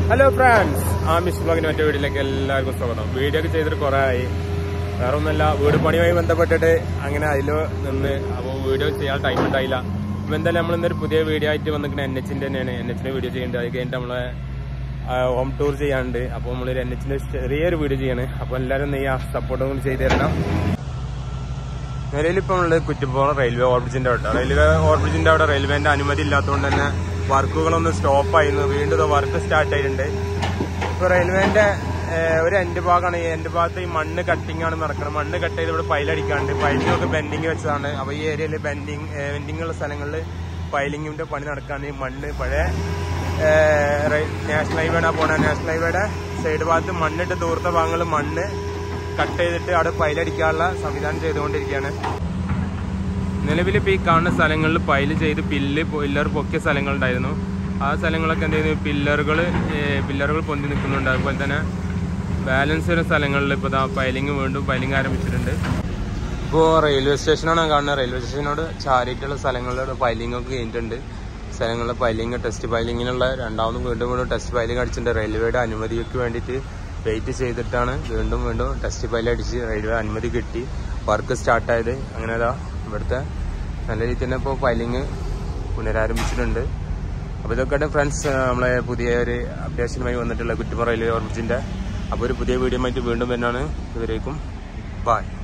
hello friends ആ മിസ് ബ്ലോഗിന്റെ മറ്റേ വീട്ടിലേക്ക് എല്ലാവർക്കും സ്വാഗതം വീഡിയോ ഒക്കെ ചെയ്തിട്ട് കുറെ ആയി വേറെ ഒന്നല്ല വീട് പണിയുമായി ബന്ധപ്പെട്ടിട്ട് അങ്ങനെ അതിൽ നിന്ന് അപ്പോൾ വീഡിയോ ചെയ്യാൻ ടൈം ഉണ്ടായില്ല അപ്പോൾ എന്തായാലും നമ്മൾ ഇന്നൊരു പുതിയ വീഡിയോ ആയിട്ട് വന്നിരിക്കുന്ന എൻ എച്ചിന്റെ തന്നെയാണ് എൻ എച്ചിന്റെ വീഡിയോ ചെയ്യേണ്ടത് അത് കഴിഞ്ഞിട്ട് നമ്മളെ ഹോം ടൂർ ചെയ്യാനുണ്ട് അപ്പോൾ നമ്മളൊരു എൻ എച്ചിന്റെ ചെറിയൊരു വീഡിയോ ചെയ്യാണ് അപ്പോൾ എല്ലാവരും നീ ആ സപ്പോർട്ടും കൂടി ചെയ്തു തരണം നിലവിൽ ഇപ്പോൾ ഉള്ളത് കുറ്റിപ്പുറം റെയിൽവേ ഓവർബ്രിഡ്ജിന്റെ അവിടെ റെയിൽവേ ഓവർബ്രിഡ്ജിന്റെ അവിടെ റെയിൽവേന്റെ അനുമതി ഇല്ലാത്തതുകൊണ്ട് തന്നെ വർക്കുകളൊന്ന് സ്റ്റോപ്പ് ആയിരുന്നു വീണ്ടും വർക്ക് സ്റ്റാർട്ട് ആയിട്ടുണ്ട് ഇപ്പൊ റെയിൽവേന്റെ ഏഹ്, ഒരു എൻഡ് ഭാഗമാണ് ഈ എൻഡ് ഭാഗത്ത് ഈ മണ്ണ് കട്ടിംഗ് ആണ് നടക്കുന്നത് മണ്ണ് കട്ട് ചെയ്ത് ഇവിടെ പൈലടിക്കാണ്ട് പൈലിനൊക്കെ ബെൻഡിങ് വെച്ചതാണ് അപ്പൊ ഈ ഏരിയയിൽ ബെൻഡിങ് ബെൻഡിങ് ഉള്ള സ്ഥലങ്ങളിൽ പൈലിങ്ങിന്റെ പണി നടക്കാൻ ഈ മണ്ണ് പഴയ ഏഹ്, റെയിൽ- നാഷണൽ ഹൈവേടെ പോണ നാഷണൽ ഹൈവേയുടെ സൈഡ് ഭാഗത്ത് മണ്ണിട്ട് തൂർത്ത ഭാഗങ്ങളിൽ മണ്ണ് കട്ട് ചെയ്തിട്ട് അവിടെ പൈലടിക്കാനുള്ള സംവിധാനം ചെയ്തുകൊണ്ടിരിക്കുകയാണ് നിലവിൽ ഇപ്പോൾ ഈ കാണുന്ന സ്ഥലങ്ങളിൽ പൈല് ചെയ്ത് പില്ല് പില്ലർ പൊക്കിയ സ്ഥലങ്ങളുണ്ടായിരുന്നു ആ സ്ഥലങ്ങളൊക്കെ എന്ത് ചെയ്യുന്നു പില്ലറുകൾ പില്ലറുകൾ പൊന്തി നിൽക്കുന്നുണ്ട് അതുപോലെ തന്നെ ബാലൻസ് വരുന്ന സ്ഥലങ്ങളിൽ ഇപ്പോൾ ദാ പൈലിങ് വീണ്ടും പൈലിങ് ആരംഭിച്ചിട്ടുണ്ട് ഇപ്പോൾ റെയിൽവേ സ്റ്റേഷനാണ് കാണുന്നത് റെയിൽവേ സ്റ്റേഷനോട് ചാരിയിട്ടുള്ള സ്ഥലങ്ങളിലൂടെ പൈലിംഗ് ഒക്കെ കഴിഞ്ഞിട്ടുണ്ട് സ്ഥലങ്ങളിലെ പൈലിംഗ് ടെസ്റ്റ് പൈലിങ്ങിനുള്ള രണ്ടാമതും വീണ്ടും വീണ്ടും ടെസ്റ്റ് പൈലിംഗ് അടിച്ചിട്ടുണ്ട് റെയിൽവേയുടെ അനുമതിക്ക് വേണ്ടിയിട്ട് വെയിറ്റ് ചെയ്തിട്ടാണ് വീണ്ടും വീണ്ടും ടെസ്റ്റ് പൈൽ അടിച്ച് റെയിൽവേ അനുമതി കിട്ടി വർക്ക് സ്റ്റാർട്ടായത് അങ്ങനെ അതാ ഇവിടുത്തെ നല്ല രീതിയിൽ തന്നെ ഇപ്പോൾ പൈലിംഗ് പുനരാരംഭിച്ചിട്ടുണ്ട് അപ്പോൾ ഇതൊക്കെ ഫ്രണ്ട്സ് നമ്മളെ പുതിയ ഒരു അപ്ഡേഷനുമായി വന്നിട്ടുള്ള കുറ്റിപ്പുറം റെയിൽവേ ഓർബിറ്റിൻ്റെ അപ്പോൾ ഒരു പുതിയ വീഡിയോ ആയിട്ട് വീണ്ടും വരുന്നതാണ് ഇവരേക്കും ബായ്